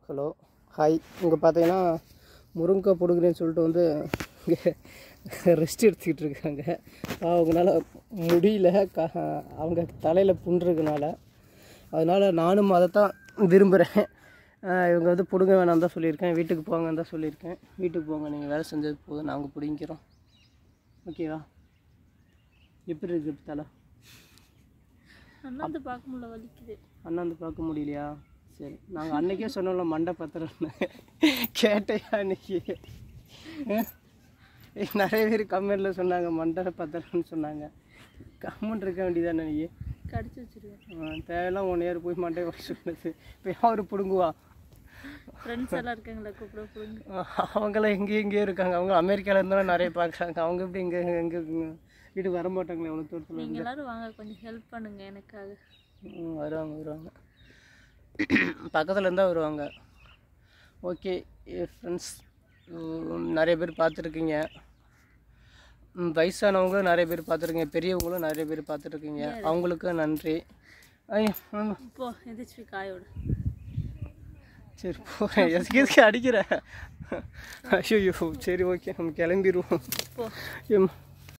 Hello hi இங்கே பார்த்தீங்கன்னா முருங்கை பிடுங்குறேன்னு சொல்லிட்டு வந்து இங்கே ரெஸ்ட் எடுத்துக்கிட்டு இருக்காங்க அவங்களால முடியல க அவங்க தலையில் புண்ணுறதுனால அதனால் நானும் அதை தான் விரும்புகிறேன் இவங்க வந்து பிடுங்க வேணாம் தான் சொல்லியிருக்கேன் வீட்டுக்கு போங்கன்னு தான் சொல்லியிருக்கேன் வீட்டுக்கு போங்க நீங்கள் வேலை செஞ்சது போதும் நாங்கள் பிடிங்கிறோம் ஓகேவா எப்படி இருக்குது தலை அண்ணாந்து பார்க்க முடியல வலிக்குது அண்ணாந்து பார்க்க முடியலையா சரி நாங்கள் அன்னைக்கே சொன்னோம்ல மண்டை பத்திரம்னு கேட்டையா அன்னைக்கு அஹ்? ஏய், நிறைய பேர் கமெண்ட்டில் சொன்னாங்க மண்டை பத்திரம்னு சொன்னாங்க கமெண்ட் இருக்க வேண்டியதானே நீ கடிச்சு வச்சிருவேன் தேவையெல்லாம் ஒன் இயர் போய் மண்டை வச்சு சொன்னது இப்போ யார் பிடுங்குவா ஃப்ரெண்ட்ஸ் எல்லாம் இருக்காங்களா கூப்பிட பிடுங்க அஹ், அவங்களாம் எங்கேயும் எங்கேயோ இருக்காங்க அவங்க அமெரிக்காவில் இருந்தாலும் நிறைய பார்க்குறாங்க அவங்க எப்படி இங்கே எங்கே வீட்டுக்கு வர மாட்டாங்களே எவ்வளோ தூரத்தில் நீங்க எல்லாரும் வாங்க கொஞ்சம் ஹெல்ப் பண்ணுங்க எனக்காக ம், வருவாங்க வருவாங்க பக்கத்தில் இருந்தால் வருவாங்க ஓகே ஃப்ரெண்ட்ஸ் நிறைய பேர் பார்த்துருக்கீங்க ம், வயசானவங்களும் நிறைய பேர் பார்த்துருக்கீங்க பெரியவங்களும் நிறைய பேர் பார்த்துருக்கீங்க அவங்களுக்கு நன்றி ஐயோ ம், இப்போ எதிர்ச்சி காயோட சரி போகிறேன் எதுக்கு எதுக்கு அடிக்கிறேன் ஐயோ சரி ஓகே நம்ம கிளம்பிடுவோம் போ எம்